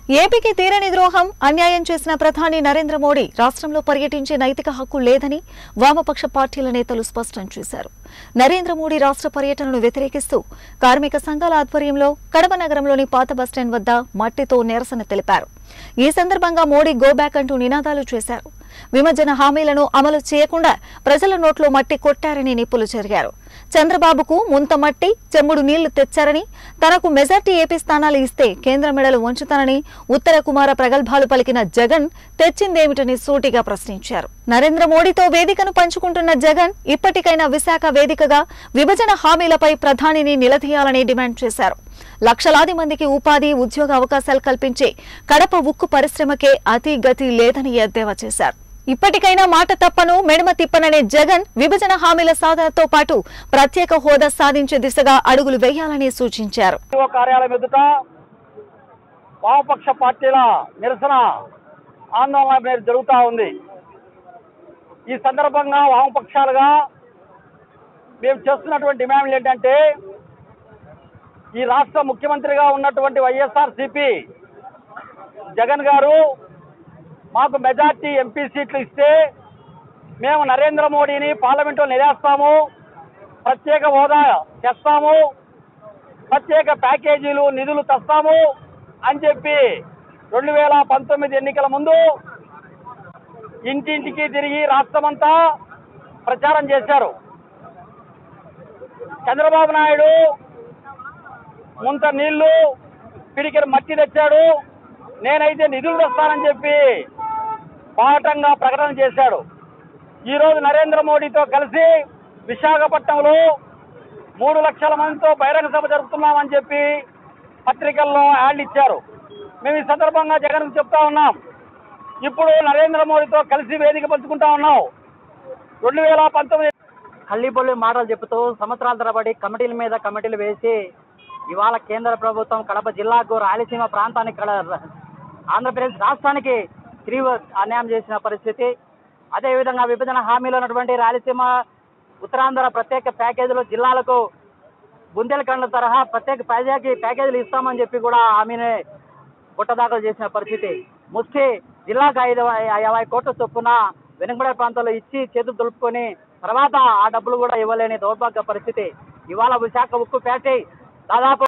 ఏపీకి తీరని ద్రోహం అన్యాయం చేసిన ప్రధాని నరేంద్ర మోడీ రాష్ట్రంలో పర్యటించే నైతిక హక్కు లేదని వామపక్ష పార్టీల నేతలు స్పష్టం చేశారు నరేంద్ర మోడీ రాష్ట్ర పర్యటనను వ్యతిరేకిస్తూ కార్మిక సంఘాల ఆధ్వర్యంలో కడప నగరంలోని పాత బస్టాండ్ వద్ద మట్టితో నిరసన తెలిపారు ఈ సందర్భంగా మోడీ గో బ్యాక్ అంటూ నినాదాలు చేశారు విభజన హామీలను అమలు చేయకుండా ప్రజల నోట్లో మట్టి కొట్టారని నిప్పులు చెరిగారు చంద్రబాబుకు ముంత మట్టి చెమ్ముడు నీళ్లు తెచ్చారని తనకు మెజార్టీ ఏపీ స్థానాలు ఇస్తే కేంద్ర మెడలు ఉంచుతానని ఉత్తర కుమార ప్రగల్భాలు పలికిన జగన్ తెచ్చిందేమిటని సూటిగా ప్రశ్నించారు నరేంద్ర మోడీతో వేదికను పంచుకుంటున్న జగన్ ఇప్పటికైనా విశాఖ వేదికగా విభజన హామీలపై ప్రధానిని నిలదీయాలని డిమాండ్ చేశారు లక్షలాది మందికి ఉపాధి ఉద్యోగ అవకాశాలు కల్పించే కడప ఉక్కు పరిశ్రమకే అతి గతి లేదని ఎద్దేవా చేశారు ఇప్పటికైనా మాట తప్పను మెడమ తిప్పననే జగన్ విభజన హామీల సాధనతో పాటు ప్రత్యేక హోదా సాధించే దిశగా అడుగులు వేయాలని సూచించారు ఆర్టీఓ కార్యాలయం ఎదుట వామపక్ష పార్టీల నిరసన ఆందోళన మీద జరుగుతూ ఉంది ఈ సందర్భంగా వామపక్షాలుగా మేము చేస్తున్నటువంటి డిమాండ్లు ఏంటంటే ఈ రాష్ట్ర ముఖ్యమంత్రిగా ఉన్నటువంటి వైఎస్ఆర్ సిపి జగన్ గారు మాకు మెజార్టీ ఎంపీ సీట్లు ఇస్తే మేము నరేంద్ర మోడీని పార్లమెంట్లో నిలేస్తాము ప్రత్యేక హోదా తెస్తాము ప్రత్యేక ప్యాకేజీలు నిధులు తెస్తాము అని చెప్పి రెండు వేల పంతొమ్మిది ఎన్నికల ముందు ఇంటింటికి తిరిగి రాష్ట్రమంతా ప్రచారం చేశారు చంద్రబాబు నాయుడు ముంత నీళ్లు పిడికిన మట్టి తెచ్చాడు నేనైతే నిధులు తెస్తానని చెప్పి బాటంగా ప్రకటన చేశాడు ఈరోజు నరేంద్ర మోడీతో కలిసి విశాఖపట్నంలో మూడు లక్షల మందితో బహిరంగ సభ జరుపుతున్నామని చెప్పి పత్రికల్లో యాడ్లు ఇచ్చారు మేము ఈ సందర్భంగా జగన్ చెప్తా ఉన్నాం ఇప్పుడు నరేంద్ర మోడీతో కలిసి వేదిక పంచుకుంటా ఉన్నాం రెండు వేల పంతొమ్మిది హల్లిబొల్లి మాటలు చెబుతూ సంవత్సరాల తరబడి కమిటీల మీద కమిటీలు వేసి ఇవాళ కేంద్ర ప్రభుత్వం కడప జిల్లాకు రాయలసీమ ప్రాంతానికి కడ- ఆంధ్రప్రదేశ్ రాష్ట్రానికి తీవ్ర అన్యాయం చేసిన పరిస్థితి అదేవిధంగా విభజన హామీలో ఉన్నటువంటి రాయలసీమ ఉత్తరాంధ్ర ప్రత్యేక ప్యాకేజీలు జిల్లాలకు బుందేలఖండ్ తరహా ప్రత్యేక ప్యాకేజీ ప్యాకేజీలు ఇస్తామని చెప్పి కూడా హామీని గుట్టదాఖలు చేసిన పరిస్థితి ముష్టి జిల్లాకు ఐదు యాభై కోట్ల చొప్పున వెనుకబడే ప్రాంతాల్లో ఇచ్చి చేతులు దులుపుకొని తర్వాత ఆ డబ్బులు కూడా ఇవ్వలేని దౌర్భాగ్య పరిస్థితి ఇవాళ విశాఖ ఉక్కు ఫ్యాక్టరీ దాదాపు